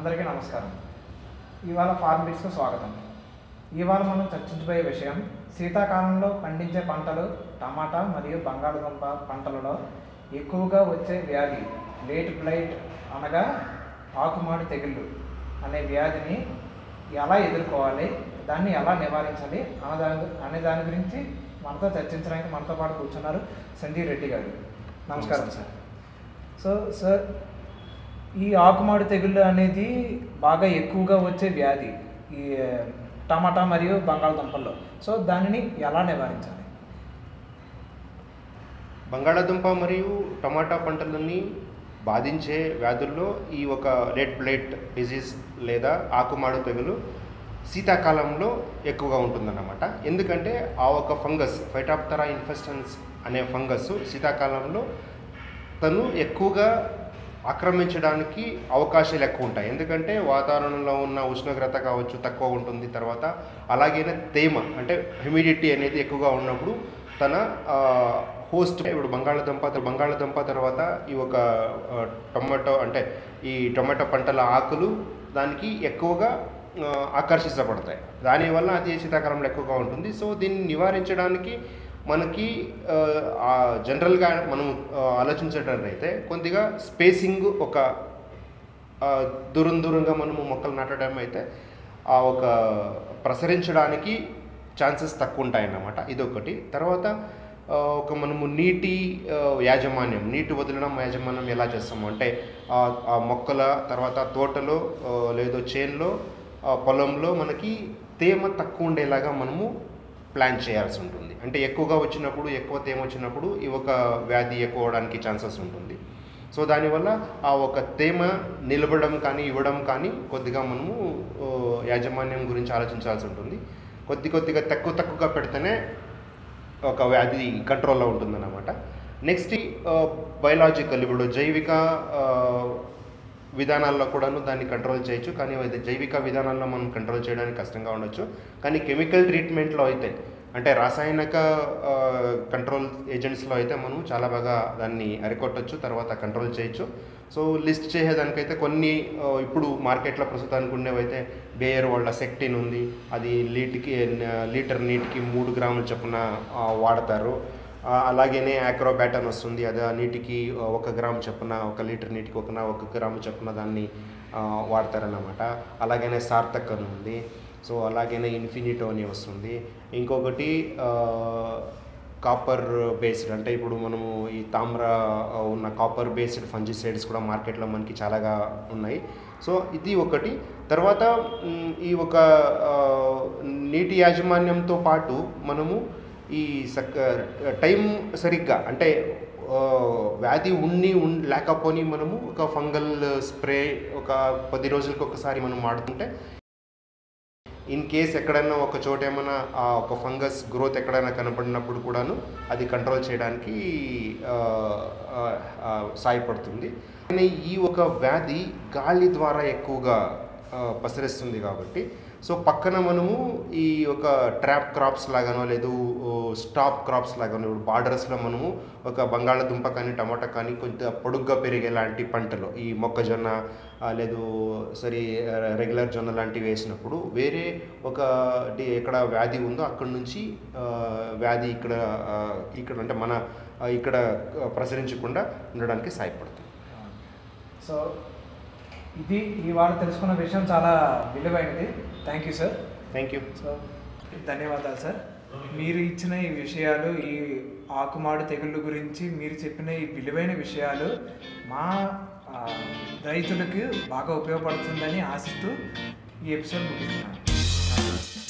అందరికీ నమస్కారం ఇవాళ ఫార్మ్ బిట్స్కు స్వాగతం ఇవాళ మనం చర్చించబోయే విషయం శీతాకాలంలో పండించే పంటలు టమాటా మరియు బంగాళదుంప పంటలలో ఎక్కువగా వచ్చే వ్యాధి లేట్ బ్లైట్ అనగా ఆకుమాడి తెగుళ్ళు అనే వ్యాధిని ఎలా ఎదుర్కోవాలి దాన్ని ఎలా నివారించాలి అనే దాని అనే దాని గురించి మనతో చర్చించడానికి మనతో పాటు కూర్చున్నారు సంజీవ్ రెడ్డి గారు నమస్కారం సార్ సో సార్ ఈ ఆకుమాడు తెగుళ్ళు అనేది బాగా ఎక్కువగా వచ్చే వ్యాధి ఈ ఆ, టమాటా మరియు బంగాళదుంపల్లో సో దానిని ఎలా నివారించాలి బంగాళాదుంప మరియు టమాటా పంటలని బాధించే వ్యాధుల్లో ఈ ఒక రెడ్ బ్లైట్ డిసీజ్ లేదా ఆకుమాడు తెగులు శీతాకాలంలో ఎక్కువగా ఉంటుందన్నమాట ఎందుకంటే ఆ ఒక ఫంగస్ ఫైటాప్తరా ఇన్ఫెస్టన్స్ అనే ఫంగస్ శీతాకాలంలో తను ఎక్కువగా ఆక్రమించడానికి అవకాశాలు ఎక్కువ ఉంటాయి ఎందుకంటే వాతావరణంలో ఉన్న ఉష్ణోగ్రత కావచ్చు తక్కువ ఉంటుంది తర్వాత అలాగైనా తేమ అంటే హ్యూమిడిటీ అనేది ఎక్కువగా ఉన్నప్పుడు తన హోస్ట్ ఇప్పుడు బంగాళదుంప బంగాళదుంప తర్వాత ఈ ఒక ఆ, టొమాటో అంటే ఈ టొమాటో పంటల ఆకులు దానికి ఎక్కువగా ఆ, ఆకర్షించబడతాయి దానివల్ల అది శీతాకాలంలో ఎక్కువగా ఉంటుంది సో దీన్ని నివారించడానికి మనకి ఆ, ఆ, జనరల్గా మనం ఆ, ఆలోచించేటట్లయితే కొద్దిగా స్పేసింగ్ ఒక ఆ, దూరం దూరంగా మనము మొక్కలు నాటడం అయితే ఆ ఒక ప్రసరించడానికి ఛాన్సెస్ తక్కువ ఉంటాయన్నమాట ఇదొకటి తర్వాత ఆ, ఒక మనము నీటి ఆ, యాజమాన్యం నీటి వదలడం యాజమాన్యం ఎలా చేస్తాము అంటే ఆ ఆ మొక్కల తర్వాత తోటలో ఆ, లేదో చేన్లో ఆ, పొలంలో మనకి తేమ తక్కువ ఉండేలాగా మనము ప్లాన్ చేయాల్సి ఉంటుంది అంటే ఎక్కువగా వచ్చినప్పుడు ఎక్కువ తేమ వచ్చినప్పుడు ఈ ఒక వ్యాధి ఎక్కువ అవడానికి ఛాన్సెస్ ఉంటుంది సో దానివల్ల ఆ ఒక తేమ నిలబడడం కానీ ఇవ్వడం కానీ కొద్దిగా మనము ఓ, యాజమాన్యం గురించి ఆలోచించాల్సి ఉంటుంది కొద్ది కొద్దిగా తక్కువ తక్కువగా పెడితేనే ఒక వ్యాధి కంట్రోల్లో ఉంటుందన్నమాట నెక్స్ట్ బయలాజికల్ ఇప్పుడు జైవిక ఆ, విధానాల్లో కూడాను దాన్ని కంట్రోల్ చేయొచ్చు కానీ అది జైవిక విధానాల్లో మనం కంట్రోల్ చేయడానికి కష్టంగా ఉండొచ్చు కానీ కెమికల్ ట్రీట్మెంట్లో అయితే అంటే రాసాయనిక ఆ, కంట్రోల్ ఏజెంట్స్లో అయితే మనం చాలా బాగా దాన్ని అరికొట్టచ్చు తర్వాత కంట్రోల్ చేయొచ్చు సో లిస్ట్ చేసేదానికైతే కొన్ని ఆ, ఇప్పుడు మార్కెట్లో ప్రస్తుతానికి ఉండేవైతే బేయర్ వాళ్ళ సెక్టిన్ ఉంది అది లీట్కి లీటర్ నీటికి మూడు గ్రాముల చొప్పున ఆ, వాడతారు ఆ, అలాగనే యాక్రోబ్యాటన్ వస్తుంది అది ఆ నీటికి ఆ, ఒక గ్రామ్ చొప్పున ఒక లీటర్ నీటికి ఒక ఒక గ్రాము చొప్పున దాన్ని ఆ, వాడతారన్నమాట అలాగనే సార్థక్ అని ఉంది సో అలాగనే ఇన్ఫినిటో అని వస్తుంది ఇంకొకటి ఆ, కాపర్ బేస్డ్ అంటే ఇప్పుడు మనము ఈ తామ్ర ఆ, ఉన్న కాపర్ బేస్డ్ ఫంజిసైడ్స్ కూడా మార్కెట్లో మనకి చాలాగా ఉన్నాయి సో ఇది ఒకటి తర్వాత మ్, ఈ ఒక ఆ, నీటి యాజమాన్యంతో పాటు మనము ఈ సక్ టైం సరిగ్గా అంటే ఆ, వ్యాధి ఉండి ఉన్ లేకపోని మనము ఒక ఫంగల్ స్ప్రే ఒక పది రోజులకి ఒకసారి మనం వాడుతుంటే ఇన్ కేస్ ఎక్కడైనా ఒక చోట ఏమైనా ఆ ఒక ఫంగస్ గ్రోత్ ఎక్కడైనా కనపడినప్పుడు కూడాను అది కంట్రోల్ చేయడానికి ఆ, ఆ, ఆ, సాయపడుతుంది కానీ ఈ ఒక వ్యాధి గాలి ద్వారా ఎక్కువగా ఆ, పసరిస్తుంది కాబట్టి సో పక్కన మనము ఈ ఒక ట్రాప్ క్రాప్స్ లాగానో లేదు స్టాప్ క్రాప్స్ లాగానో ఇప్పుడు బార్డర్స్లో మనము ఒక బంగాళదుంప కానీ టమాటా కానీ కొంత పొడుగ్గా పెరిగే లాంటి పంటలు ఈ మొక్కజొన్న ఆ, లేదు సరి రెగ్యులర్ జొన్న లాంటివి వేసినప్పుడు వేరే ఒక డి- ఎక్కడ వ్యాధి ఉందో అక్కడ నుంచి ఆ, వ్యాధి ఇక్కడ ఆ, ఇక్కడ అంటే మన ఆ, ఇక్కడ ఆ, ప్రసరించకుండా ఉండడానికి సహాయపడుతుంది సో ఇది ఇవాళ తెలుసుకున్న విషయం చాలా విలువైనది thank you sir thank you so ధన్యవాదాలు సార్ మీరు ఇచ్చిన ఈ విషయాలు ఈ ఆకుమాడు తెగుళ్ళు గురించి మీరు చెప్పిన ఈ విలువైన విషయాలు మా ఆ, రైతులకు బాగా ఉపయోగపడుతుందని ఆశిస్తూ ఈ ఎపిసోడ్ ముగిస్తున్నాను